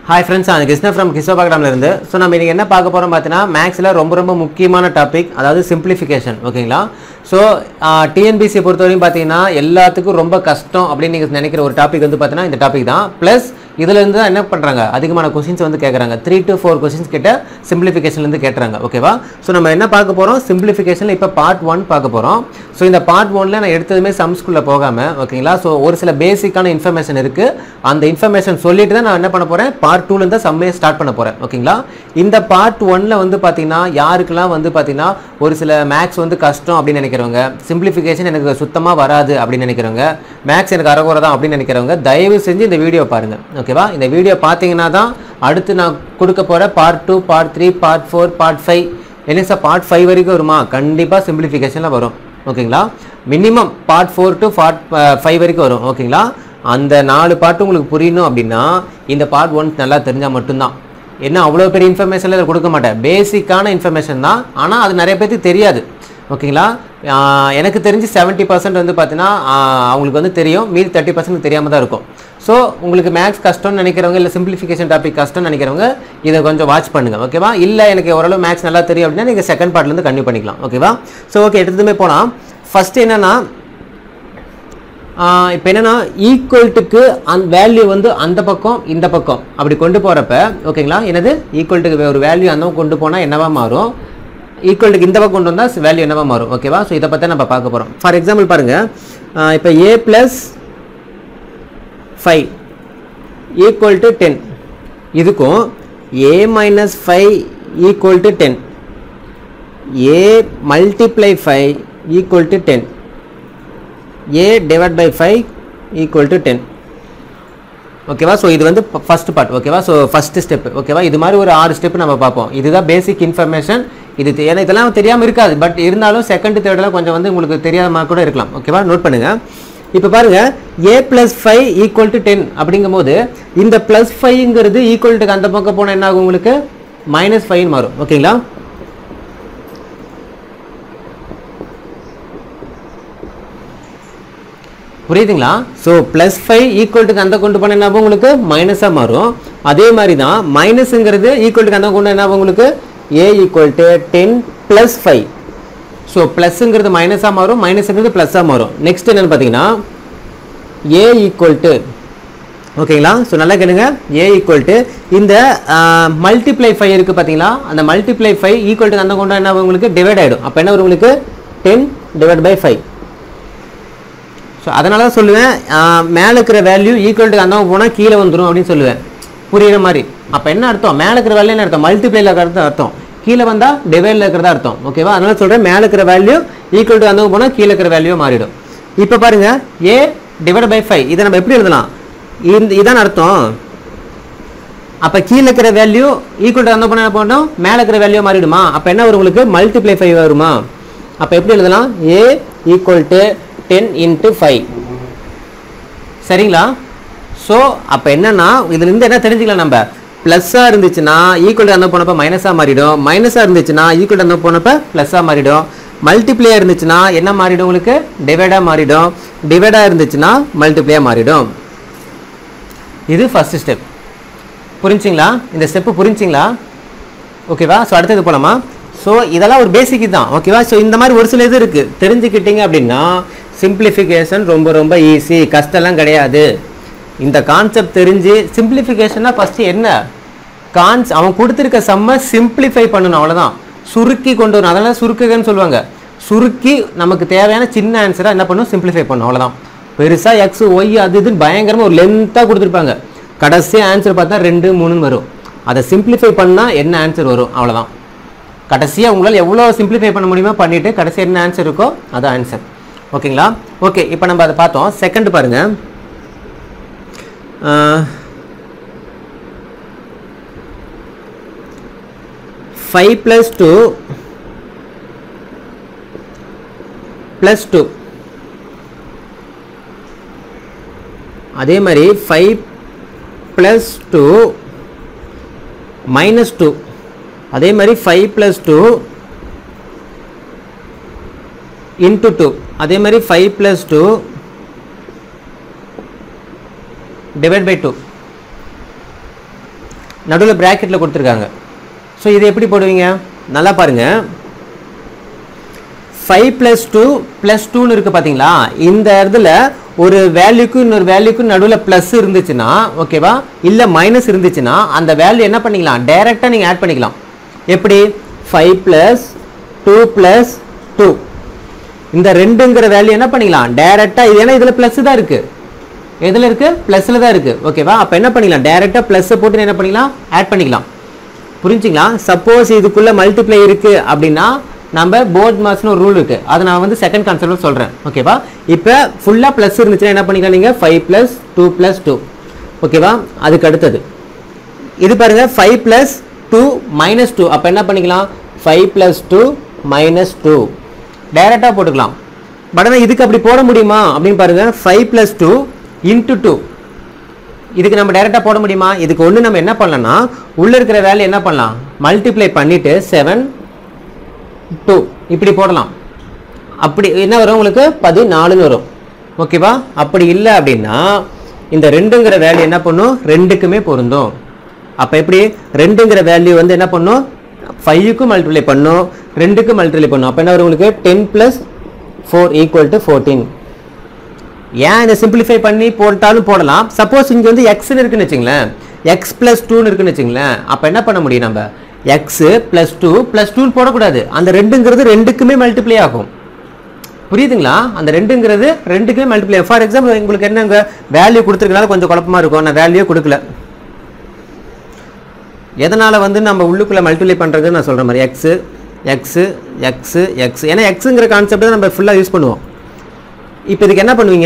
hi friends நான் Krishna from கிஷோபாகடாமில் இருந்து so நம்ம இன்றைக்கி என்ன பார்க்க போகிறோம் பார்த்தீங்கன்னா மேக்ஸில் ரொம்ப ரொம்ப முக்கியமான டாபிக் அதாவது சிம்பிளிஃபிகேஷன் ஓகேங்களா ஸோ டிஎன்பிசி பொறுத்தவரையும் பார்த்தீங்கன்னா எல்லாத்துக்கும் ரொம்ப கஷ்டம் அப்படின்னு நீங்கள் நினைக்கிற ஒரு டாபிக் வந்து பார்த்தீங்கன்னா இந்த டாபிக் தான் ப்ளஸ் இதுலேருந்து தான் என்ன பண்ணுறாங்க அதிகமான கொஸ்டின்ஸ் வந்து கேட்குறாங்க த்ரீ டு ஃபோர் கொஸ்டின்ஸ் கிட்ட சிம்பிளிஃபிகேஷன்லேருந்து கேட்டுறாங்க ஓகேவா ஸோ நம்ம என்ன பார்க்க போகிறோம் சிம்பிளிஃபிகேஷனில் இப்போ பார்ட் ஒன் பார்க்க போகிறோம் ஸோ இந்த பார்ட் ஒன்ல நான் எடுத்ததுமே சம்ஸ்குள்ளே போகாமல் ஓகேங்களா ஸோ ஒரு சில பேசிக்கான இன்ஃபர்மேஷன் இருக்குது அந்த இன்ஃபர்மேஷன் சொல்லிட்டு தான் நான் என்ன பண்ண போகிறேன் பார்ட் டூலேருந்து தான் சம்மே ஸ்டார்ட் பண்ண போகிறேன் ஓகேங்களா இந்த பார்ட் ஒன்ல வந்து பார்த்தீங்கன்னா யாருக்கெல்லாம் வந்து பார்த்தீங்கன்னா ஒரு சில மேக்ஸ் வந்து கஷ்டம் அப்படின்னு நினைக்கிறவங்க சிம்பிளிஃபிகேஷன் எனக்கு சுத்தமாக வராது அப்படின்னு நினைக்கிறவங்க மேக்ஸ் எனக்கு அறகுறை தான் அப்படின்னு நினைக்கிறவங்க தயவு செஞ்சு இந்த வீடியோ பாருங்கள் ஓகேவா இந்த வீடியோ பார்த்தீங்கன்னா தான் அடுத்து நான் கொடுக்க போகிற part two part three part four part five என்ன சார் பார்ட் ஃபைவ் வரைக்கும் வருமா கண்டிப்பாக சிம்பிளிஃபிகேஷனில் வரும் ஓகேங்களா minimum part four to part five வரைக்கும் வரும் ஓகேங்களா அந்த நாலு பாட்டு உங்களுக்கு புரியணும் அப்படின்னா இந்த பார்ட் ஒன் நல்லா தெரிஞ்சால் மட்டும்தான் என்ன அவ்வளோ பெரிய இன்ஃபர்மேஷனில் இதில் கொடுக்க மாட்டேன் பேசிக்கான இன்ஃபர்மேஷன் தான் ஆனால் அது நிறைய பேருக்கு தெரியாது ஓகேங்களா ஆஹ் எனக்கு தெரிஞ்சு செவன்ட்டி பர்சன்ட் வந்து பார்த்தீங்கன்னா ஆஹ் அவங்களுக்கு வந்து தெரியும் மீதி தேர்ட்டி பர்சன்ட் தெரியாமல் தான் இருக்கும் ஸோ உங்களுக்கு மேக்ஸ் கஷ்டம்னு நினைக்கிறவங்க இல்லை சிம்பிளிஃபிகேஷன் டாபிக் கஷ்டம்னு நினைக்கிறவங்க இதை கொஞ்சம் வாட்ச் பண்ணுங்கள் ஓகேவா இல்லை எனக்கு ஓரளவு மேக்ஸ் நல்லா தெரியும் அப்படின்னா நீங்கள் செகண்ட் பார்ட்லேருந்து கன்டினியூ பண்ணிக்கலாம் ஓகேவா ஸோ ஓகே எடுத்ததுமே போனால் ஃபஸ்ட்டு என்னென்னா இப்போ என்னென்னா ஈக்குவல்ட்டுக்கு அந் வேல்யூ வந்து அந்த பக்கம் இந்த பக்கம் அப்படி கொண்டு போகிறப்ப ஓகேங்களா என்னது ஈக்குவல்ட்டுக்கு ஒரு வேல்யூ அந்த பக்கம் கொண்டு போனால் என்னவா மாறும் ஈக்குவல்ட்டுக்கு இந்த பக்கம் கொண்டு வந்தால் வேல்யூ என்னவா மாறும் ஓகேவா ஸோ இதை பற்றி நம்ம பார்க்க போகிறோம் ஃபார் எக்ஸாம்பிள் பாருங்கள் இப்போ A plus five equal to ten இதுக்கும் A minus five equal to ten A multiply five equal to ten A divide by five equal to ten ஓகேவா ஸோ இது வந்து ஃபஸ்ட் பார்ட் ஓகேவா ஸோ ஃபஸ்ட் ஸ்டெப் ஓகேவா இது மாதிரி ஒரு ஆறு ஸ்டெப் நம்ம பார்ப்போம் இதுதான் பேசிக் இன்ஃபர்மேஷன் இது தெ- ஏன்னா இதெல்லாம் தெரியாமல் இருக்காது பட் இருந்தாலும் செகண்ட் தேர்டெல்லாம் கொஞ்சம் வந்து உங்களுக்கு தெரியாம கூட இருக்கலாம் ஓகேவா நோட் பண்ணுங்கள் இப்போ பாருங்க A plus five equal to ten அப்படிங்கும்போது இந்த பிளஸ் ஃபைவ்ங்கிறது ஈக்குவல் டு அந்த பக்கம் போனால் என்ன ஆகும் உங்களுக்கு மைனஸ் ஃபைவ்னு மாறும் ஓகேங்களா புரியுதுங்களா ஸோ ப்ளஸ் ஃபைவ் ஈக்குவல்ட்டுக்கு அந்த கொண்டு போனால் என்ன ஆகும் உங்களுக்கு மைனஸாக மாறும் அதே மாதிரி தான் மைனஸுங்கிறது ஈக்குவல்ட்டுக்கு அந்த கொண்டு என்ன ஆகும் உங்களுக்கு A equal to ten plus five so ப்ளஸ்ஸுங்கிறது மைனஸாக மாறும் மைனஸுங்கிறது ப்ளஸ்ஸாக மாறும் நெக்ஸ்ட் என்னென்னு பார்த்தீங்கன்னா ஏ ஈக்குவல் டு ஓகேங்களா ஸோ நல்லா கேளுங்க ஏ ஈக்குவல் டு இந்த மல்டிப்ளை ஃபைவ் இருக்குது பார்த்தீங்களா அந்த மல்டிப்ளை ஃபைவ் ஈக்குவல் டு அந்த கொண்டு என்ன ஆகும் உங்களுக்கு டிவைட் ஆகிடும் அப்போ என்ன வரும் உங்களுக்கு ten divide by five so அதனால தான் சொல்லுவேன் மேலே இருக்கிற வேல்யூ ஈக்குவல் டு அந்த போனால் கீழே வந்துடும் அப்படின்னு சொல்லுவேன் புரியுற மாதிரி அப்போ என்ன அர்த்தம் மேலே இருக்கிற வேல்யூ என்ன அர்த்தம் மல்டிப்ளைல இருக்கிறது அர்த்தம் கீழே வந்தால் டிவைடில் இருக்கிறதா அர்த்தம் ஓகேவா அதனால சொல்கிறேன் மேலே இருக்கிற வேல்யூ ஈக்குவல் டு அந்த போனால் கீழே இருக்கிற வேல்யூ மாறிடும் இப்போ பாருங்க ஏ டிவைட் பை ஃபைவ் இதை நம்ம எப்படி எழுதலாம் இந்த இதான் அர்த்தம் அப்போ கீழே இருக்கிற வேல்யூ ஈக்குவல் டு அந்த போனால் என்ன பண்ணணும் மேலே இருக்கிற வேல்யூ மாறிடுமா அப்போ என்ன வரும் உங்களுக்கு மல்டிப்ளை ஃபைவ் வருமா அப்போ எப்படி எழுதலாம் A equal to ten into five சரிங்களா ஸோ அப்போ என்னன்னா இதுலேருந்து என்ன தெரிஞ்சுக்கலாம் நம்ம ப்ளஸ்ஸாக இருந்துச்சுன்னா ஈக்குவல் அந்த போனப்போ மைனஸாக மாறிடும் மைனஸாக இருந்துச்சுன்னா ஈக்குவல் அந்த போனப்போ ப்ளஸ்ஸாக மாறிடும் மல்டிப்ளேயாக இருந்துச்சுன்னா என்ன மாறிடும் உங்களுக்கு டிவைடாக மாறிடும் டிவைடாக இருந்துச்சுன்னா மல்டிப்ளேயாக மாறிடும் இது ஃபர்ஸ்ட் ஸ்டெப் புரிஞ்சுங்களா இந்த ஸ்டெப்பு புரிஞ்சுங்களா ஓகேவா ஸோ அடுத்தது போலாமா ஸோ இதெல்லாம் ஒரு பேசிக் தான் ஓகேவா ஸோ இந்த மாதிரி ஒரு சில இது இருக்குது தெரிஞ்சுக்கிட்டீங்க அப்படின்னா சிம்பிளிஃபிகேஷன் ரொம்ப ரொம்ப ஈஸி கஷ்டம்லாம் கிடையாது இந்த கான்செப்ட் தெரிஞ்சு சிம்பிளிஃபிகேஷன்னா ஃபஸ்ட்டு என்ன கான்ஸ் அவன் கொடுத்துருக்க செம்ம சிம்பிளிஃபை பண்ணணும் அவ்வளோதான் சுருக்கி கொண்டு வரணும் அதெல்லாம் சுருக்குகன்னு சொல்லுவாங்க சுருக்கி நமக்கு தேவையான சின்ன ஆன்சரை என்ன பண்ணும் சிம்பிளிஃபை பண்ணும் அவ்வளோதான் பெருசாக எக்ஸ் ஒய் அது இதுன்னு பயங்கரமாக ஒரு லென்த்தாக கொடுத்துருப்பாங்க கடைசியாக ஆன்சர் பார்த்தா ரெண்டு மூணுன்னு வரும் அதை சிம்பிளிஃபை பண்ணால் என்ன ஆன்சர் வரும் அவ்வளோதான் கடைசியாக உங்களால் எவ்வளோ சிம்பிளிஃபை பண்ண முடியுமோ பண்ணிவிட்டு கடைசி என்ன ஆன்சர் இருக்கோ அது ஆன்சர் ஓகேங்களா ஓகே இப்போ நம்ம அதை பார்த்தோம் செகண்ட் பாருங்கள் five plus two plus two அதே மாதிரி five plus two minus two அதே மாதிரி five plus two into two அதே மாதிரி five plus two divide by two நடுவில் ப்ராக்கெட்டில் கொடுத்துருக்காங்க ஸோ இது எப்படி போடுவீங்க நல்லா பாருங்கள் ஃபைவ் ப்ளஸ் டூ ப்ளஸ் டூன்னு இருக்குது பார்த்தீங்களா இந்த இடத்துல ஒரு வேல்யூக்கும் இன்னொரு வேல்யூக்கும் நடுவில் ப்ளஸ் இருந்துச்சுன்னா ஓகேவா இல்லை மைனஸ் இருந்துச்சுன்னா அந்த வேல்யூ என்ன பண்ணிக்கலாம் டைரெக்டாக நீங்கள் ஆட் பண்ணிக்கலாம் எப்படி five plus two plus two இந்த ரெண்டுங்கிற வேல்யூ என்ன பண்ணிக்கலாம் டைரெக்டாக இது ஏன்னா இதில் ப்ளஸ் தான் இருக்குது எதில் இருக்குது ப்ளஸில் தான் இருக்குது ஓகேவா அப்போ என்ன பண்ணிக்கலாம் டைரெக்டாக ப்ளஸ்ஸை போட்டு என்ன பண்ணிக்கலாம் ஆட் பண்ணிக்கலாம் புரிஞ்சுங்களா சப்போஸ் இதுக்குள்ளே மல்டிப்ளை இருக்குது அப்படின்னா நம்ம போர்ட் மாஸ்னு ஒரு ரூல் இருக்குது அதை நான் வந்து செகண்ட் கான்செப்ட் சொல்கிறேன் ஓகேவா இப்போ ஃபுல்லாக ப்ளஸ் இருந்துச்சுன்னா என்ன பண்ணிக்கலாம் நீங்கள் five plus two plus two ஓகேவா அதுக்கு அடுத்தது இது பாருங்க five plus two minus two அப்போ என்ன பண்ணிக்கலாம் five plus two minus two டைரெக்டாக போட்டுக்கலாம் பட் ஆனால் இதுக்கு அப்படி போட முடியுமா அப்படின்னு பாருங்க five plus two into two இதுக்கு நம்ம டைரெக்டாக போட முடியுமா இதுக்கு ஒன்று நம்ம என்ன பண்ணலாம்னா உள்ளே இருக்கிற வேல்யூ என்ன பண்ணலாம் மல்டிப்ளை பண்ணிவிட்டு செவன் டூ இப்படி போடலாம் அப்படி என்ன வரும் உங்களுக்கு பதினாலுன்னு வரும் ஓகேவா அப்படி இல்லை அப்படின்னா இந்த ரெண்டுங்கிற வேல்யூ என்ன பண்ணும் ரெண்டுக்குமே பொருந்தும் அப்போ எப்படி ரெண்டுங்கிற வேல்யூ வந்து என்ன பண்ணும் ஃபைவுக்கும் மல்டிப்ளை பண்ணும் ரெண்டுக்கும் மல்டிப்ளை பண்ணும் அப்போ என்ன வரும் உங்களுக்கு ten plus four equal to fourteen ஏன் இதை சிம்பிளிஃபை பண்ணி போட்டாலும் போடலாம் சப்போஸ் இங்கே வந்து எக்ஸ்னு இருக்குன்னு வச்சுங்களேன் எக்ஸ் ப்ளஸ் டூன்னு இருக்குன்னு வச்சுங்களேன் அப்போ என்ன பண்ண முடியும் நம்ம எக்ஸ் ப்ளஸ் டூ ப்ளஸ் டூன்னு போடக்கூடாது அந்த ரெண்டுங்கிறது ரெண்டுக்குமே மல்டிப்ளை ஆகும் புரியுதுங்களா அந்த ரெண்டுங்கிறது ரெண்டுக்குமே மல்டிப்ளை ஃபார் எக்ஸாம்பிள் உங்களுக்கு என்னங்க வேல்யூ கொடுத்துருக்கனால கொஞ்சம் குழப்பமா இருக்கும் நான் வேல்யூ கொடுக்கல எதனால் வந்து நம்ம உள்ளுக்குள்ளே மல்டிப்ளை பண்ணுறது நான் சொல்கிற மாதிரி எக்ஸு எக்ஸு எக்ஸு எக்ஸ் ஏன்னா எக்ஸுங்கிற கான்செப்ட் தான் நம்ம ஃபுல்லாக யூஸ் பண்ணுவோம் இப்போ இதுக்கு என்ன பண்ணுவீங்க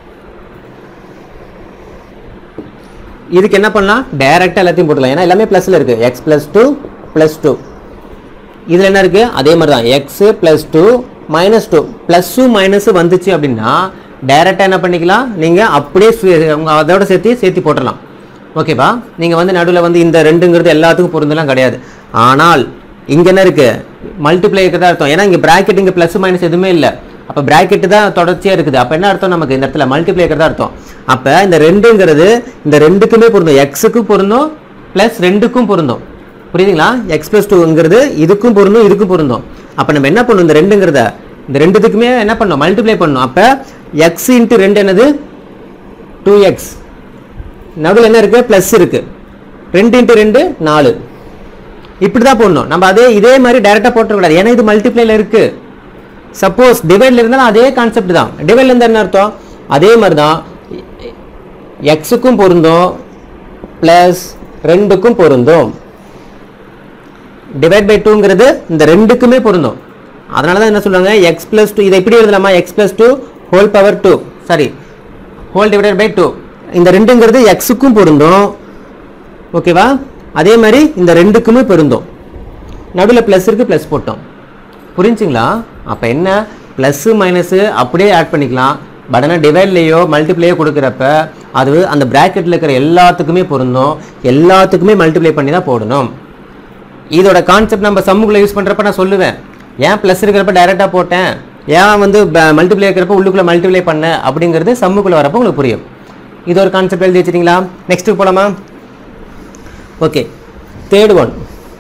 இதுக்கு என்ன பண்ணலாம் டைரெக்டாக எல்லாத்தையும் போட்டுலாம் ஏன்னா எல்லாமே ப்ளஸில் இருக்குது X plus two plus two இதில் என்ன இருக்குது அதே மாதிரி தான் X plus two minus two ப்ளஸ்ஸும் மைனஸும் வந்துச்சு அப்படின்னா டைரெக்டாக என்ன பண்ணிக்கலாம் நீங்கள் அப்படியே சு- உங்க அதோட சேர்த்து சேர்த்து போட்டுடலாம் ஓகேவா நீங்கள் வந்து நடுவில் வந்து இந்த ரெண்டுங்கிறது எல்லாத்துக்கும் பொருந்தெல்லாம் கிடையாது ஆனால் இங்கே என்ன இருக்குது மல்டிப்ளை இருக்கிறதா அர்த்தம் ஏன்னா இங்கே ப்ராக்கெட் இங்கே ப்ளஸ் மைனஸ் எதுவுமே இல்லை அப்போ ப்ராக்கெட் தான் தொடர்ச்சியாக இருக்குது அப்போ என்ன அர்த்தம் நமக்கு இந்த இடத்துல மல்டிப்ளை இருக்கிறதா அர்த்தம் அப்போ இந்த ரெண்டுங்கிறது இந்த ரெண்டுக்குமே பொருந்தும் எக்ஸுக்கும் பொருந்தும் ப்ளஸ் ரெண்டுக்கும் பொருந்தும் புரியுதுங்களா எக்ஸ் ப்ளஸ் டூங்கிறது இதுக்கும் பொருந்தும் இதுக்கும் பொருந்தும் அப்போ நம்ம என்ன பண்ணணும் இந்த ரெண்டுங்கிறத இந்த ரெண்டுத்துக்குமே என்ன பண்ணணும் மல்டிப்ளை பண்ணணும் அப்போ எக்ஸ் இன்ட்டு ரெண்டு என்னது டூ எக்ஸ் நடுவில் என்ன இருக்குது ப்ளஸ் இருக்குது ரெண்டு இன்ட்டு ரெண்டு நாலு இப்படி தான் போடணும் நம்ம அதே இதே மாதிரி டைரெக்டாக போட்டுறக்கூடாது ஏன்னா இது மல்டிப்ளைல இருக்குது சப்போஸ் டிவைடில் இருந்தாலும் அதே கான்செப்ட் தான் டிவைடில் இருந்தால் என்ன அர்த்தம் அதே மாதிரி தான் எக்ஸுக்கும் பொருந்தும் ப்ளஸ் ரெண்டுக்கும் பொருந்தும் டிவைட் பை டூங்கிறது இந்த ரெண்டுக்குமே பொருந்தும் அதனால தான் என்ன சொல்லுவாங்க எக்ஸ் ப்ளஸ் டூ இதை இப்படி எழுதலாமா X plus two whole power two sorry whole divided by two இந்த ரெண்டுங்கிறது எக்ஸுக்கும் பொருந்தும் ஓகேவா அதே மாதிரி இந்த ரெண்டுக்குமே பொருந்தும் நடுவில் ப்ளஸ் இருக்குது ப்ளஸ் போட்டோம் புரிஞ்சுங்களா அப்போ என்ன ப்ளஸ்ஸு மைனஸு அப்படியே ஆட் பண்ணிக்கலாம் பட் ஆனால் டிவைட்லேயோ மல்டிப்ளையோ கொடுக்குறப்ப அது அந்த ப்ராக்கெட்டில் இருக்கிற எல்லாத்துக்குமே பொருந்தும் எல்லாத்துக்குமே மல்டிப்ளை பண்ணி தான் போடணும் இதோட கான்செப்ட் நம்ம சம்முக்குள்ள யூஸ் பண்ணுறப்ப நான் சொல்லுவேன் ஏன் ப்ளஸ் இருக்கிறப்ப டைரெக்டாக போட்டேன் ஏன் வந்து மல்டிப்ளை இருக்கிறப்ப உள்ளுக்குள்ளே மல்டிப்ளை பண்ண அப்படிங்கிறது சம்முக்குள்ளே வரப்போ உங்களுக்கு புரியும் இது ஒரு கான்செப்ட் எழுதி வச்சிட்டீங்களா நெக்ஸ்ட்டு போலாமா ஓகே தேர்ட் ஒன்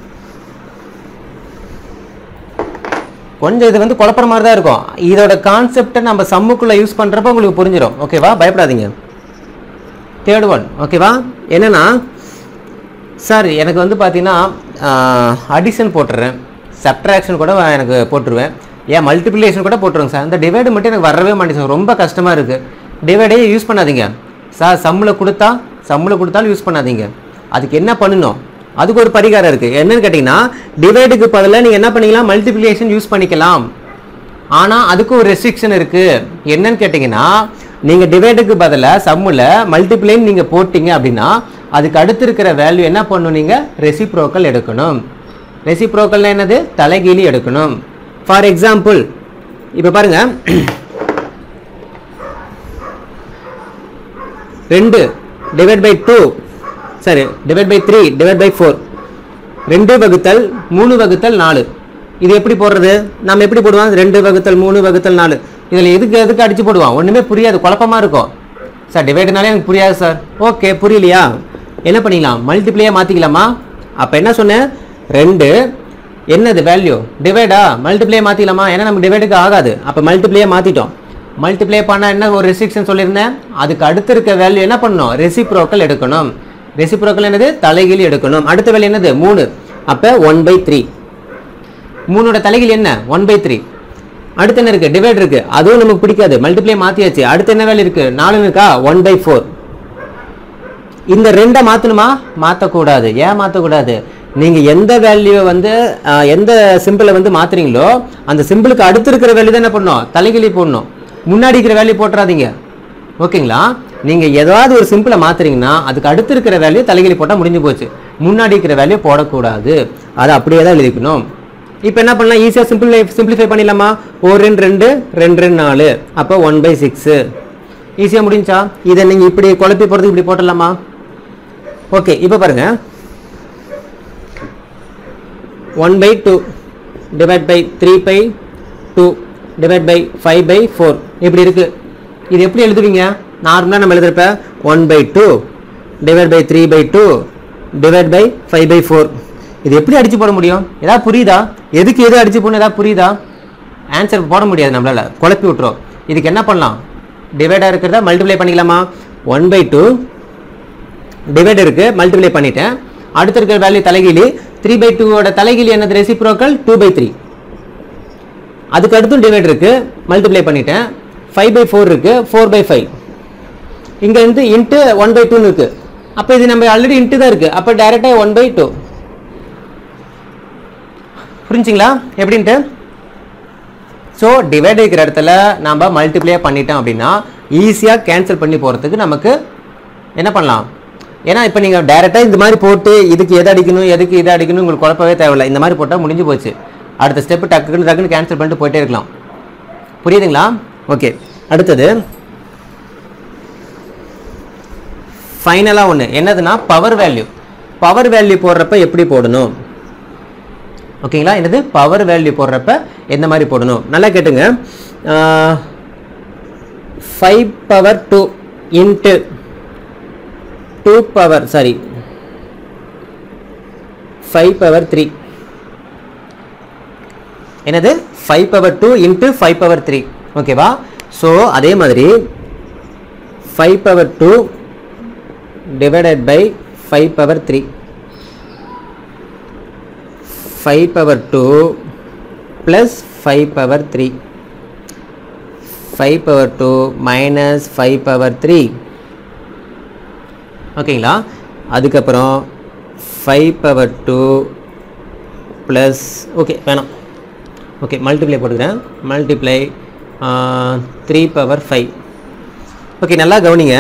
கொஞ்சம் இது வந்து குழப்பற மாதிரி தான் இருக்கும் இதோட கான்செப்டை நம்ம சம்முக்குள்ளே யூஸ் பண்ணுறப்ப உங்களுக்கு புரிஞ்சிடும் ஓகேவா பயப்படாதீங்க தேர்ட் ஒன் ஓகேவா என்னன்னா சார் எனக்கு வந்து பார்த்தீங்கன்னா அடிஷன் போட்டுறேன் சப்ட்ராக்ஷன் கூட எனக்கு போட்டுருவேன் ஏன் மல்டிப்ளிகேஷன் கூட போட்டுருவேங்க சார் இந்த டிவைடு மட்டும் எனக்கு வரவே மாட்டேங்குது சார் ரொம்ப கஷ்டமாக இருக்குது டிவைடே யூஸ் பண்ணாதீங்க சார் சம்மில் கொடுத்தா சம்மில் கொடுத்தாலும் யூஸ் பண்ணாதீங்க அதுக்கு என்ன பண்ணணும் அதுக்கு ஒரு பரிகாரம் இருக்குது என்னன்னு கேட்டிங்கன்னா டிவைடுக்கு பதிலாக நீங்கள் என்ன பண்ணிக்கலாம் மல்டிப்ளிகேஷன் யூஸ் பண்ணிக்கலாம் ஆனால் அதுக்கு ஒரு ரெஸ்ட்ரிக்ஷன் இருக்குது என்னன்னு கேட்டிங்கன்னா நீங்கள் டிவைடுக்கு பதிலாக சம்மில் மல்டிப்ளைன் நீங்கள் போட்டிங்க அப்படின்னா அதுக்கு அடுத்து இருக்கிற வேல்யூ என்ன பண்ணணும் நீங்கள் ரெசிப்ரோக்கல் எடுக்கணும் ரெசிப்ரோக்கல்னா என்னது தலைகீழி எடுக்கணும் ஃபார் எக்ஸாம்பிள் இப்போ பாருங்க ரெண்டு டிவைட் பை டூ சரி divide by three divide by four ரெண்டு வகுத்தல் மூணு வகுத்தல் நாலு இது எப்படி போடுறது நம்ம எப்படி போடுவோம் ரெண்டு வகுத்தல் மூணு வகுத்தல் நாலு இதில் எதுக்கு எதுக்கு அடிச்சு போடுவோம் ஒன்றுமே புரியாது குழப்பமா இருக்கும் சார் டிவைடுனாலே எனக்கு புரியாது சார் ஓகே புரியலையா என்ன பண்ணிக்கலாம் மல்டிப்ளையாக மாற்றிக்கலாமா அப்போ என்ன சொன்னேன் ரெண்டு என்னது வேல்யூ டிவைடா மல்டிப்ளே மாற்றிக்கலாமா ஏன்னா நமக்கு டிவைடுக்கு ஆகாது அப்போ மல்டிப்ளே மாற்றிட்டோம் மல்டிப்ளே பண்ணால் என்ன ஒரு ரெஸ்ட்ரிக்ஷன் சொல்லியிருந்தேன் அதுக்கு அடுத்து இருக்க வேல்யூ என்ன பண்ணணும் ரெசிப்ரோக்கல் எடுக்கணும் ரெசிப்ரோக்கல் என்னது தலைகீழ் எடுக்கணும் அடுத்த வேல்யூ என்னது மூணு அப்போ ஒன் பை த்ரீ மூணோட தலைகீழ் என்ன ஒன் பை த்ரீ அடுத்து என்ன இருக்கு டிவைட் இருக்கு அதுவும் நமக்கு பிடிக்காது மல்டிப்ளே மாற்றியாச்சு அடுத்து என்ன வேல்யூ இருக்கு நாலு இருக்கா ஒன் பை ஃபோர் இந்த ரெண்டை மாற்றணுமா மாற்றக்கூடாது ஏன் மாற்றக்கூடாது நீங்கள் எந்த வேல்யூவை வந்து ஆஹ், எந்த சிம்பிளை வந்து மாற்றுறீங்களோ அந்த சிம்பிளுக்கு அடுத்து இருக்கிற வேல்யூ தான் என்ன பண்ணணும் தலைகிழி போடணும் முன்னாடி இருக்கிற வேல்யூ போட்டுறாதீங்க ஓகேங்களா நீங்கள் ஏதாவது ஒரு சிம்பிளை மாற்றுறீங்கன்னா அதுக்கு அடுத்து இருக்கிற வேல்யூ தலைகிழி போட்டால் முடிஞ்சு போச்சு முன்னாடி இருக்கிற வேல்யூ போடக்கூடாது அதை அப்படியே தான் எழுதிக்கணும் இப்போ என்ன பண்ணலாம் ஈஸியாக சிம்பிளை சிம்பிளிஃபை பண்ணிடலாமா ஒரு ரெண்டு ரெண்டு ரெண்டு ரெண்டு நாலு அப்போ ஒன் பை சிக்ஸு ஈஸியாக முடிஞ்சா இதை நீங்கள் இப்படி குழப்பி போகிறதுக்கு இப்படி போட்டுடலாமா ஓகே இப்போ பாருங்க one by two divide by three by two divide by five by four இப்படி இருக்கு இது எப்படி எழுதுவீங்க நார்மலாக நம்ம எழுதுறப்ப one by two divide by three by two divide by five by four இது எப்படி அடிச்சு போட முடியும் ஏதாவது புரியுதா எதுக்கு எது அடிச்சு போடணும் ஏதாவது புரியுதா ஆன்சர் போட முடியாது நம்மளால குழப்பி விட்டுரும் இதுக்கு என்ன பண்ணலாம் டிவைடாக இருக்கிறத மல்டிப்ளை பண்ணிக்கலாமா ஒன் பை டூ டிவைட் இருக்கு மல்டிப்ளை பண்ணிட்டேன் அடுத்து இருக்கிற வேல்யூ தலைகீழி த்ரீ பை டூவோட தலைகீழி என்னது ரெசிப்ரோக்கல் டூ பை த்ரீ அதுக்கு அடுத்தும் டிவைட் இருக்கு மல்டிப்ளை பண்ணிட்டேன் ஃபைவ் பை ஃபோர் இருக்கு ஃபோர் பை ஃபைவ் இங்கே வந்து இன்ட்டு ஒன் பை டூன்னு இருக்கு அப்போ இது நம்ம ஆல்ரெடி இன்ட்டு தான் இருக்கு அப்போ டைரெக்டாக ஒன் பை டூ புரிஞ்சுங்களா எப்படின்ட்டு ஸோ டிவைட் இருக்கிற இடத்துல நம்ம மல்டிப்ளே பண்ணிட்டோம் அப்படின்னா ஈஸியாக கேன்சல் பண்ணி போகிறதுக்கு நமக்கு என்ன பண்ணலாம் ஏன்னா இப்போ நீங்கள் டைரெக்டாக இந்த மாதிரி போட்டு இதுக்கு எது அடிக்கணும் எதுக்கு இதை அடிக்கணும் உங்களுக்கு குழப்பவே தேவையில்லை இந்த மாதிரி போட்டால் முடிஞ்சு போச்சு அடுத்த ஸ்டெப்பு டக்குன்னு டக்குன்னு கேன்சல் பண்ணிட்டு போயிட்டே இருக்கலாம் புரியுதுங்களா ஓகே அடுத்தது ஃபைனலாக ஒன்று என்னதுன்னா பவர் வேல்யூ பவர் வேல்யூ போடுறப்ப எப்படி போடணும் ஓகேங்களா என்னது பவர் வேல்யூ போடுறப்ப எந்த மாதிரி போடணும் நல்லா கேட்டுங்க five power two into two power sorry five power three என்னது five power two into five power three ஓகேவா ஸோ அதே மாதிரி five power two divided by five power three five power two plus five power three five power two minus five power three ஓகேங்களா அதுக்கப்புறம் five power two plus okay வேணாம் okay multiply போட்டுக்கிறேன் multiply three power five okay நல்லா கவனிங்க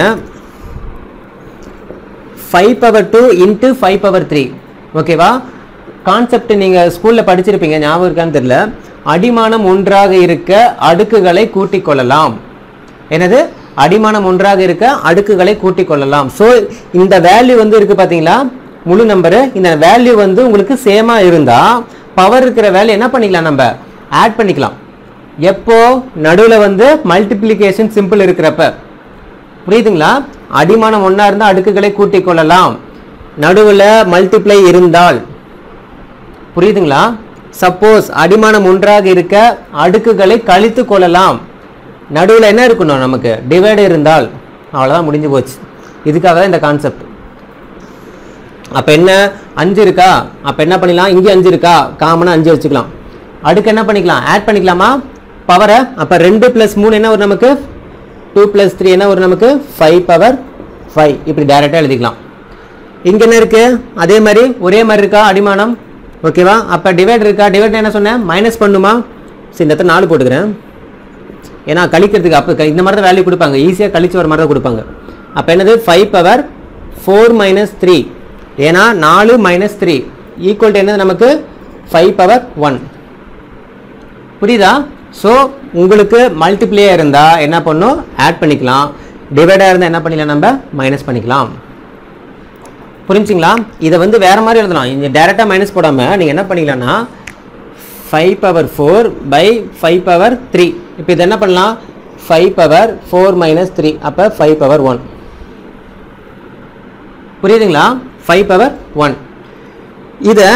five power two into five power three ஓகேவா concept நீங்கள் ஸ்கூலில் படிச்சிருப்பீங்க ஞாபகம் இருக்கான்னு தெரியல அடிமானம் ஒன்றாக இருக்க அடுக்குகளை கூட்டிக் கொள்ளலாம் என்னது அடிமானம் ஒன்றாக இருக்க அடுக்குகளை கூட்டிக் கொள்ளலாம் ஸோ இந்த வேல்யூ வந்து இருக்கு பார்த்தீங்களா முழு நம்பரு இந்த வேல்யூ வந்து உங்களுக்கு சேமாக இருந்தால் பவர் இருக்கிற வேல்யூ என்ன பண்ணிக்கலாம் நம்ம ஆட் பண்ணிக்கலாம் எப்போ நடுவில் வந்து மல்டிப்ளிகேஷன் சிம்பிள் இருக்கிறப்ப புரியுதுங்களா அடிமானம் ஒன்றா இருந்தால் அடுக்குகளை கூட்டிக் கொள்ளலாம் நடுவில் மல்டிப்ளை இருந்தால் புரியுதுங்களா சப்போஸ் அடிமானம் ஒன்றாக இருக்க அடுக்குகளை கழித்து கொள்ளலாம் நடுவில் என்ன இருக்கணும் நமக்கு டிவைடு இருந்தால் அவ்வளோதான் முடிஞ்சு போச்சு இதுக்காக தான் இந்த கான்செப்ட் அப்போ என்ன அஞ்சு இருக்கா அப்போ என்ன பண்ணிக்கலாம் இங்கே அஞ்சு இருக்கா காமனாக அஞ்சு வச்சுக்கலாம் அடுக்கு என்ன பண்ணிக்கலாம் ஆட் பண்ணிக்கலாமா பவரை அப்போ ரெண்டு ப்ளஸ் மூணு என்ன வரும் நமக்கு டூ ப்ளஸ் த்ரீ என்ன வரும் நமக்கு ஃபைவ் பவர் ஃபைவ் இப்படி டைரெக்டாக எழுதிக்கலாம் இங்கே என்ன இருக்கு அதே மாதிரி ஒரே மாதிரி இருக்கா அடிமானம் ஓகேவா அப்போ டிவைட் இருக்கா டிவைட் என்ன சொன்னேன் மைனஸ் பண்ணுமா சரி இந்த இடத்துல நாலு போட்டுக்கிறேன் ஏன்னா கழிக்கிறதுக்கு அப்போ இந்த மாதிரி தான் வேல்யூ கொடுப்பாங்க ஈஸியாக கழிச்சு வர மாதிரி தான் கொடுப்பாங்க அப்போ என்னது five power four minus three ஏன்னா நாலு மைனஸ் த்ரீ ஈக்குவல் டு என்னது நமக்கு ஃபைவ் பவர் ஒன் புரியுதா ஸோ உங்களுக்கு மல்டிப்ளேயர் இருந்தால் என்ன பண்ணும் ஆட் பண்ணிக்கலாம் டிவைடாக இருந்தால் என்ன பண்ணிக்கலாம் நம்ம மைனஸ் பண்ணிக்கலாம் புரிஞ்சுங்களா இதை வந்து வேற மாதிரி எழுதலாம் இங்கே டேரெக்டாக மைனஸ் போடாமல் நீங்கள் என்ன பண்ணிக்கலாம்னா five power four by five power three இப்போ இது என்ன பண்ணலாம் five power four minus three அப்போ ஃபைவ் பவர் ஒன் புரியுதுங்களா ஃபைவ் பவர் ஒன் இதை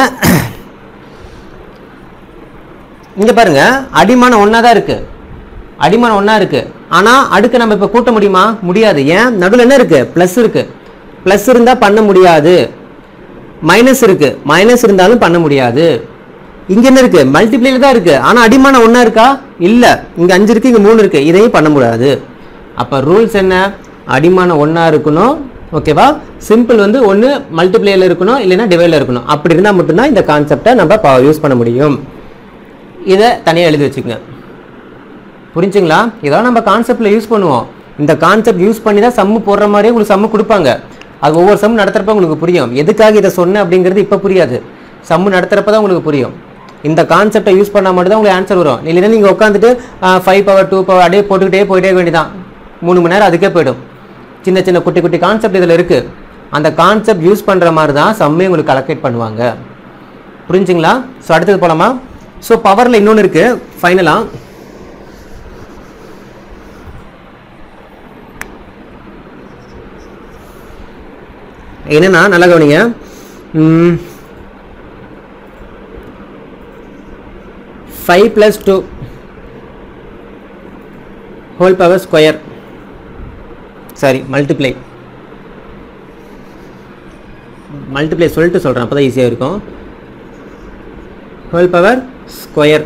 இங்க பாருங்க அடிமானம் ஒன்றா தான் இருக்கு அடிமானம் ஒன்றா இருக்கு ஆனால் அடுக்க நம்ம இப்போ கூட்ட முடியுமா முடியாது ஏன் நடுவில் என்ன இருக்கு ப்ளஸ் இருக்கு ப்ளஸ் இருந்தால் பண்ண முடியாது மைனஸ் இருக்கு மைனஸ் இருந்தாலும் பண்ண முடியாது இங்க என்ன இருக்கு மல்டிப்ளேல தான் இருக்கு ஆனா அடிமானம் ஒண்ணா இருக்கா இல்ல இங்க அஞ்சு இருக்கு இங்க மூணு இருக்கு இதையும் பண்ண முடியாது அப்ப ரூல்ஸ் என்ன அடிமானம் ஒண்ணா இருக்கணும் ஓகேவா சிம்பிள் வந்து ஒன்று மல்டிப்ளேல இருக்கணும் இல்லைன்னா டிவைடில் இருக்கணும் அப்படி இருந்தால் மட்டும்தான் இந்த கான்செப்டை நம்ம யூஸ் பண்ண முடியும் இதை தனியாக எழுதி வச்சுக்கோங்க புரிஞ்சுங்களா இதெல்லாம் நம்ம கான்செப்டில் யூஸ் பண்ணுவோம் இந்த கான்செப்ட் யூஸ் பண்ணி தான் சம்மு போடுற மாதிரியே உங்களுக்கு சம்மு கொடுப்பாங்க அது ஒவ்வொரு சம்மு நடத்துறப்ப உங்களுக்கு புரியும் எதுக்காக இதை சொன்னேன் அப்படிங்கிறது இப்போ புரியாது சம்மு நடத்துறப்ப தான் உங்களுக்கு புரியும் இந்த கான்செப்டை யூஸ் பண்ணால் மட்டும் தான் உங்களுக்கு ஆன்சர் வரும் இல்லைன்னா நீங்கள் உட்காந்துட்டு ஃபைவ் பவர் டூ பவர் அப்படியே போட்டுக்கிட்டே போயிட்டே இருக்க வேண்டியதான் மூணு மணி நேரம் அதுக்கே போயிடும் சின்ன சின்ன குட்டி குட்டி கான்செப்ட் இதில் இருக்குது அந்த கான்செப்ட் யூஸ் பண்ணுற மாதிரி தான் சம்மே உங்களுக்கு கலெக்ட் பண்ணுவாங்க புரிஞ்சுங்களா ஸோ அடுத்தது போலாமா ஸோ பவரில் இன்னொன்று இருக்குது ஃபைனலாக என்னன்னா நல்லா கவனிங்க five plus two whole power square sorry multiply multiply சொல்லிட்டு சொல்கிறேன் அப்போ தான் ஈஸியாக இருக்கும் whole power square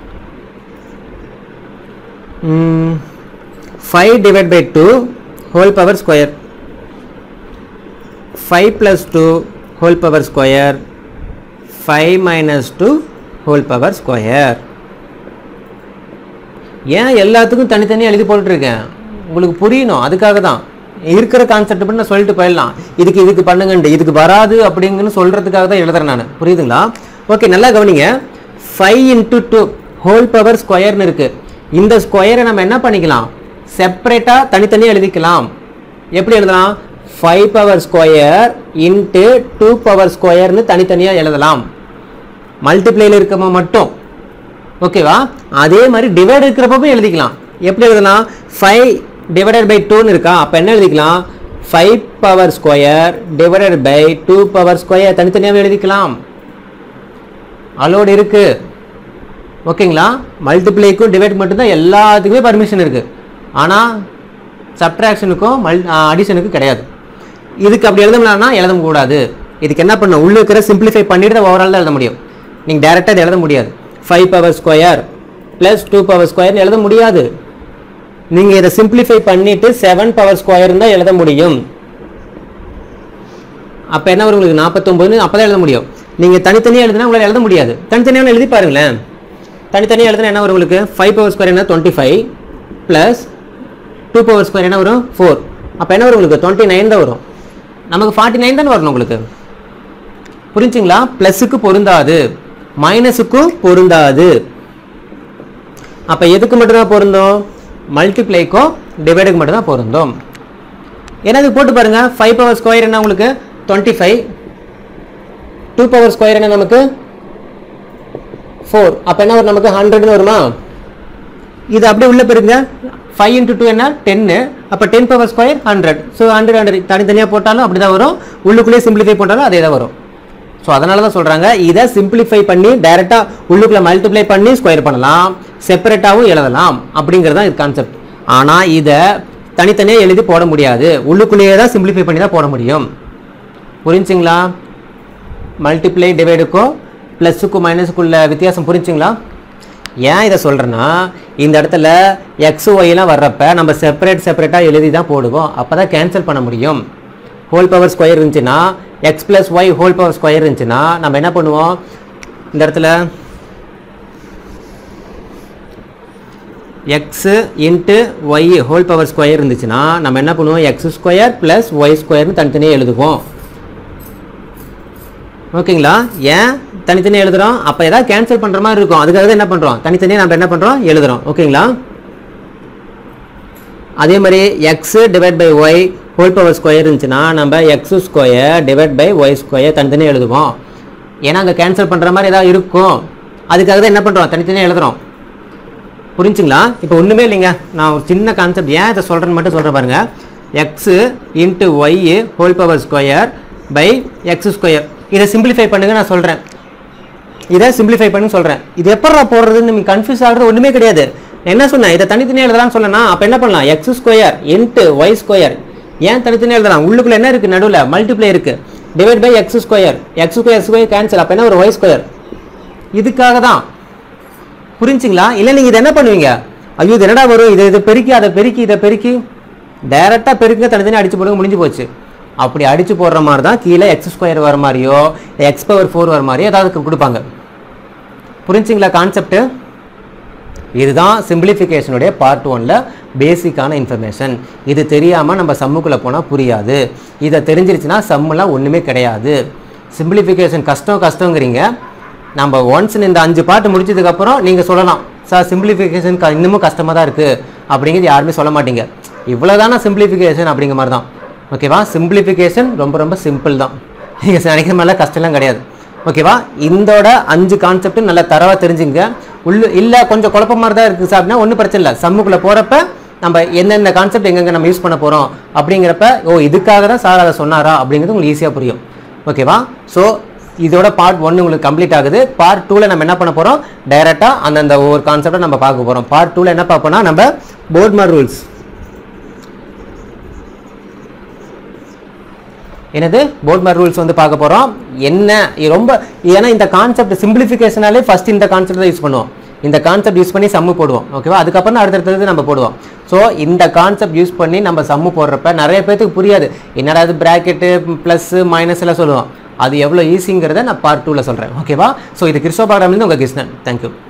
five divide by two whole power square 5 plus 2 whole power square 5 minus 2 whole power square ஏன் எல்லாத்துக்கும் தனித்தனி எழுதி போட்டுருக்கேன் உங்களுக்கு புரியணும் அதுக்காக தான் இருக்கிற கான்செப்ட் பண்ணி நான் சொல்லிட்டு போயிடலாம் இதுக்கு இதுக்கு பண்ணுங்கண்டு இதுக்கு வராது அப்படிங்கன்னு சொல்கிறதுக்காக தான் எழுதுறேன் நான் புரியுதுங்களா ஓகே நல்லா கவனிங்க five into two whole power ஸ்கொயர்னு இருக்குது இந்த ஸ்கொயரை நம்ம என்ன பண்ணிக்கலாம் செப்பரேட்டாக தனித்தனியாக எழுதிக்கலாம் எப்படி எழுதலாம் five power square into two power ஸ்கொயர்னு தனித்தனியாக எழுதலாம் மல்டிப்ளைல இருக்கமா மட்டும் ஓகேவா அதே மாதிரி டிவைட் இருக்கிறப்பவும் எழுதிக்கலாம் எப்படி எழுதலாம் ஃபைவ் டிவைடட் பை டூன்னு இருக்கா அப்போ என்ன எழுதிக்கலாம் five power square divided by two power square தனித்தனியாகவே எழுதிக்கலாம் அலோடு இருக்கு ஓகேங்களா மல்டிப்ளைக்கும் டிவைட் மட்டும்தான் எல்லாத்துக்குமே பர்மிஷன் இருக்கு ஆனால் சப்ட்ராக்ஷனுக்கும் மல் அடிஷனுக்கும் கிடையாது இதுக்கு அப்படி எழுதணும்னா எழுத கூடாது இதுக்கு என்ன பண்ணணும் உள்ள இருக்கிற சிம்பிளிஃபை பண்ணிட்டு தான் ஓவரால் தான் எழுத முடியும் நீங்கள் டேரெக்டாக இதை எழுத முடியாது five power square plus two power ஸ்கொயர்னு எழுத முடியாது நீங்கள் இதை சிம்பிளிஃபை பண்ணிட்டு செவன் பவர் ஸ்கொயர் தான் எழுத முடியும் அப்போ என்ன வரும் உங்களுக்கு நாற்பத்தொம்பதுன்னு அப்போ தான் எழுத முடியும் நீங்கள் தனித்தனியாக எழுதுனா உங்களால் எழுத முடியாது தனித்தனியாக எழுதி பாருங்களேன் தனித்தனியாக எழுதுனா என்ன வரும் உங்களுக்கு ஃபைவ் பவர் ஸ்கொயர் என்ன twenty five plus two power square என்ன வரும் ஃபோர் அப்போ என்ன வரும் உங்களுக்கு டுவெண்ட்டி நைன் தான் வரும் நமக்கு ஃபார்ட்டி நைன் தானே வரணும் உங்களுக்கு புரிஞ்சுங்களா ப்ளஸுக்கு பொருந்தாது மைனஸுக்கும் பொருந்தாது அப்போ எதுக்கு மட்டும்தான் பொருந்தும் மல்டிப்ளைக்கும் டிவைடுக்கு மட்டும்தான் பொருந்தும் ஏன்னா இது போட்டு பாருங்க ஃபைவ் பவர் ஸ்கொயர் என்ன உங்களுக்கு twenty five two power square என்ன நமக்கு ஃபோர் அப்போ என்ன வரும் நமக்கு ஹண்ட்ரட்னு வருமா இது அப்படியே உள்ள போயிருங்க ஃபைவ் இன்ட்டு டூ என்ன டென்னு அப்போ ten power square hundred so hundred hundred தனித்தனியாக போட்டாலும் அப்படி தான் வரும் உள்ளுக்குள்ளேயே சிம்பிளிஃபை போட்டாலும் அதே தான் வரும் ஸோ அதனால தான் சொல்கிறாங்க இதை சிம்பிளிஃபை பண்ணி டைரெக்டாக உள்ளுக்குள்ளே மல்டிப்ளை பண்ணி ஸ்கொயர் பண்ணலாம் செப்பரேட்டாகவும் எழுதலாம் அப்படிங்கிறது தான் இது கான்செப்ட் ஆனால் இதை தனித்தனியாக எழுதி போட முடியாது உள்ளுக்குள்ளேயே தான் சிம்பிளிஃபை பண்ணி தான் போட முடியும் புரிஞ்சுங்களா மல்டிப்ளை டிவைடுக்கும் ப்ளஸுக்கும் மைனஸுக்குள்ள வித்தியாசம் புரிஞ்சுங்களா ஏன் இதை சொல்கிறேன்னா இந்த இடத்துல எக்ஸ் ஒய்லாம் வர்றப்ப நம்ம செப்பரேட் செப்பரேட்டாக எழுதி தான் போடுவோம் அப்போ தான் கேன்சல் பண்ண முடியும் ஹோல் பவர் ஸ்கொயர் இருந்துச்சுன்னா X plus Y whole power square இருந்துச்சுன்னா நம்ம என்ன பண்ணுவோம் இந்த இடத்துல X into Y whole power square இருந்துச்சுன்னா நம்ம என்ன பண்ணுவோம் எக்ஸ் ஸ்கொயர் ப்ளஸ் ஒய் ஸ்கொயர்னு தனித்தனியாக எழுதுவோம் ஓகேங்களா ஏன் தனித்தனியாக எழுதுறோம் அப்போ ஏதாவது கேன்சல் பண்ணுற மாதிரி இருக்கும் அதுக்காக தான் என்ன பண்ணுறோம் தனித்தனியாக நம்ம என்ன பண்ணுறோம் எழுதுறோம் ஓகேங்களா அதே மாதிரி X divide by Y whole power square இருந்துச்சுன்னா நம்ம X square divide by Y square தனித்தனியாக எழுதுவோம் ஏன்னா அங்கே கேன்சல் பண்ணுற மாதிரி ஏதாவது இருக்கும் அதுக்காக தான் என்ன பண்ணுறோம் தனித்தனியாக எழுதுறோம் புரிஞ்சுங்களா இப்போ ஒன்றுமே இல்லைங்க நான் ஒரு சின்ன கான்செப்ட் ஏன் இதை சொல்கிறேன்னு மட்டும் சொல்கிறேன் பாருங்க X into Y whole power square by X square இதை சிம்பிளிஃபை பண்ணுங்க நான் சொல்கிறேன் இதை சிம்பிளிஃபை பண்ணி சொல்கிறேன் இது எப்படா போடுறதுன்னு நீங்கள் கன்ஃபியூஸ் ஆகிறது ஒன்றுமே கிடையாது நான் என்ன சொன்னேன் இதை தனித்தனியாக எழுதலாம்னு சொன்னேன்னா அப்போ என்ன பண்ணலாம் X square into Y square ஏன் தனித்தனியாக எழுதலாம் உள்ளுக்குள்ள என்ன இருக்குது நடுவில் மல்டிப்ளை இருக்குது divide by X square X square square cancel அப்போ என்ன ஒரு ஒய் ஸ்கொயர் இதுக்காக தான் புரிஞ்சுங்களா இல்லை நீங்கள் இதை என்ன பண்ணுவீங்க ஐயோ இது என்னடா வரும் இதை இதை பெருக்கி அதை பெருக்கி இதை பெருக்கி டைரெக்டாக பெருக்க தனித்தனி அடிச்சு போடுங்க முடிஞ்சு போச்சு அப்படி அடிச்சு போடுற மாதிரி தான் கீழே எக்ஸ் ஸ்கொயர் வர மாதிரியோ எக்ஸ் பவர் ஃபோர் வர மாதிரியோ ஏதாவது கொடுப்பாங்க புரிஞ்சுங்களா கான்செப்ட் இதுதான் சிம்பிளிஃபிகேஷனுடைய பார்ட் ஒன்ல பேசிக்கான இன்ஃபர்மேஷன் இது தெரியாமல் நம்ம சம்முக்குள்ளே போனால் புரியாது இதை தெரிஞ்சிருச்சுன்னா சம்மெல்லாம் ஒன்றுமே கிடையாது சிம்பிளிஃபிகேஷன் கஷ்டம் கஷ்டங்கிறீங்க நம்ம ஒன்ஸ் இந்த அஞ்சு பாட்டு முடிச்சதுக்கப்புறம் நீங்கள் சொல்லலாம் சார் சிம்பிளிஃபிகேஷன் இன்னமும் கஷ்டமாக தான் இருக்குது அப்படிங்கிறது யாருமே சொல்ல மாட்டீங்க இவ்வளோதான சிம்பிளிஃபிகேஷன் அப்படிங்கிற மாதிரி தான் ஓகேவா சிம்பிளிஃபிகேஷன் ரொம்ப ரொம்ப சிம்பிள் தான் நீங்கள் நினைக்கிற மாதிரிலாம் கஷ்டம்லாம் கிடையாது ஓகேவா இந்தோட அஞ்சு கான்செப்ட் நல்லா தரவாக தெரிஞ்சுங்க உள்ளு இல்லை கொஞ்சம் குழப்பமாக தான் இருக்குது சார் அப்படின்னா ஒன்றும் பிரச்சனை இல்லை சம்முக்குள்ளே போகிறப்ப நம்ம எந்தெந்த கான்செப்ட் எங்கெங்கே நம்ம யூஸ் பண்ண போகிறோம் அப்படிங்கிறப்ப ஓ இதுக்காக தான் சார் அதை சொன்னாரா அப்படிங்கிறது உங்களுக்கு ஈஸியாக புரியும் ஓகேவா ஸோ இதோட பார்ட் ஒன்று உங்களுக்கு கம்ப்ளீட் ஆகுது பார்ட் டூவில் நம்ம என்ன பண்ண போகிறோம் டைரெக்டாக அந்தந்த ஒவ்வொரு கான்செப்டை நம்ம பார்க்க போகிறோம் பார்ட் டூவில் என்ன பார்ப்போம்னா நம்ம போர்ட்மார் ரூல்ஸ் என்னது போர்ட்மார் ரூல்ஸ் வந்து பார்க்க போகிறோம் என்ன இது ரொம்ப ஏன்னா இந்த கான்செப்ட் சிம்பிளிஃபிகேஷனாலே ஃபர்ஸ்ட் இந்த கான்செப்ட் தான் யூஸ் பண்ணுவோம் இந்த கான்செப்ட் யூஸ் பண்ணி சம்மு போடுவோம் ஓகேவா அதுக்கப்புறம் அடுத்தடுத்தது நம்ம போடுவோம் ஸோ இந்த கான்செப்ட் யூஸ் பண்ணி நம்ம சம்மு போடுறப்ப நிறைய பேத்துக்கு புரியாது என்னடா அது ப்ராக்கெட்டு ப்ளஸ் மைனஸ் எல்லாம் சொல்லுவோம் அது எவ்வளோ ஈஸிங்கிறத நான் பார்ட் டூவில் சொல்கிறேன் ஓகேவா ஸோ இது கிறிஸ்டோபாகிராம்லேருந்து உங்கள் கிருஷ்ணன் தேங்க்யூ